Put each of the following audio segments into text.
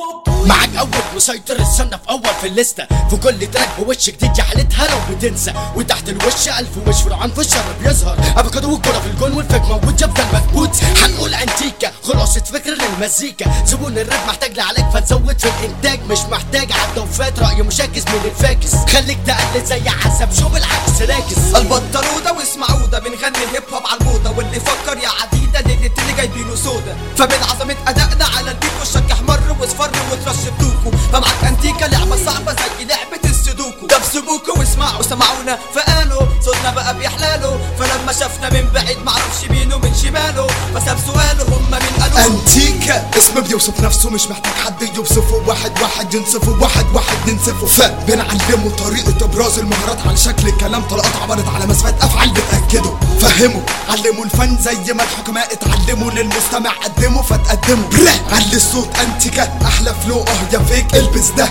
معاك اول مسيطر الصنف اول في الليسته في كل تراك بوش جديد يا حالتها لو بتنسى وتحت الوش الف وش فرعون في الشر بيظهر افوكادو والكوره في الجون والفيك موجود يفضل مكبوت هنقول انتيكا خلاصة فكر للمزيكا زبون الراب محتاج لعلاج فتزود في الانتاج مش محتاج عدى وفات رأي مشاكس من الفاكس خليك تقلد زي عسب شو بالعكس راكز البطلوا ده واسمعوا ده بنغني الهيب هوب على الموضه واللي فكر يا عديده ليلة اللي جايبينه سودا فمن عظمه ادائنا على البيت وشك احمر واصفر وترش بدوكو فمعاك انتيكا لعبه صعبه زي لعبه السودوكو طب سيبوكوا واسمعوا سمعونا فقالوا صوتنا بقى بيحلاله فلما شافنا من بعيد معرفش مينه من شماله فساب سؤاله هم مين قالوا انتيكا اسم بيوصف نفسه مش محتاج حد يوصفه واحد واحد ينصفه واحد واحد ننصفه فبنعلمه طريقة ابراز المهارات على شكل الكلام طلقات عبرت على مسافات افعال بتأكده فهموا علموا الفن زي ما الحكماء اتعلموا للمستمع قدموا فتقدموا بره علي الصوت انتيكا احلى فلو اه يا فيك البس ده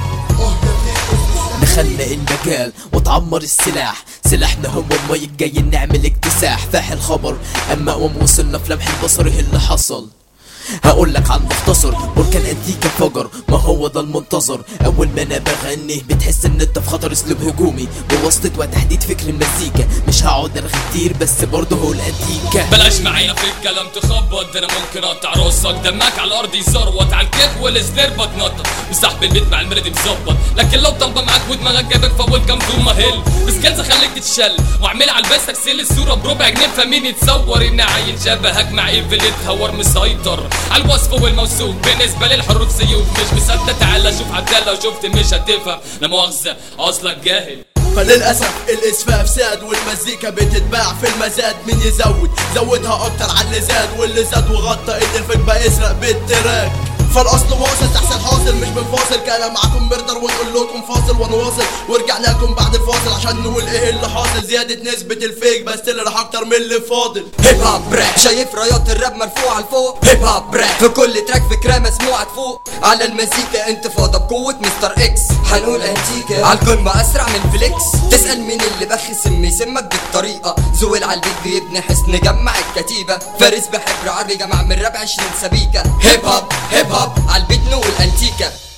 اه يا فيك نخلق المجال وتعمر السلاح سلاحنا هو المايك جاي نعمل اكتساح فاح الخبر اما قوم وصلنا في لمح البصر إيه اللي حصل هقول لك عن مختصر بركان انتيكا فجر ما هو ده المنتظر اول ما انا بغني بتحس ان انت في خطر اسلوب هجومي بواسطه وتحديد فكر المزيكا مش هقعد ارغي كتير بس برضه هو الانتيكا بلاش معايا في الكلام تخبط ده انا ممكن اقطع راسك دمك على الارض يزروت على الكيك والسنير بتنطط مسحب البيت مع المرد مظبط لكن لو طالبه معاك ودماغك جابك فاول كام تو مهل بسكنز خليك تتشل واعمل على البس تكسيل الصوره بربع جنيه فمين يتصور ان عيل شبهك مع ايفل يتهور مسيطر على الوصف والموصوف بالنسبه للحروف سيوف مش مصدق تعالى شوف عبدالله لو شفت مش هتفهم لا مؤاخذه اصلك جاهل فللأسف الإسفاف زاد والمزيكا بتتباع في المزاد مين يزود زودها أكتر على اللي زاد واللي زاد وغطى إن الفيك بقى يسرق بالتراك فالاصل واصل تحصل حاصل مش بنفاصل كان معاكم مردر ونقول لكم فاصل ونواصل ورجعنا لكم بعد الفاصل عشان نقول ايه اللي حاصل زيادة نسبة الفيك بس اللي راح اكتر من اللي فاضل هيب هوب راب شايف رايات الراب مرفوعة لفوق هيب هوب راب في كل تراك فكرة مسموعة تفوق على المزيكا انتفاضة بقوة مستر اكس هنقول انتيكا على القمة اسرع من فليكس تسأل مين اللي بخ سم يسمك بالطريقة زويل على البيت بيبني حصن جمع الكتيبة فارس بحبر عربي جمع من ربع عشرين سبيكة هيب هوب هيب هوب على البيت نقول انتيكا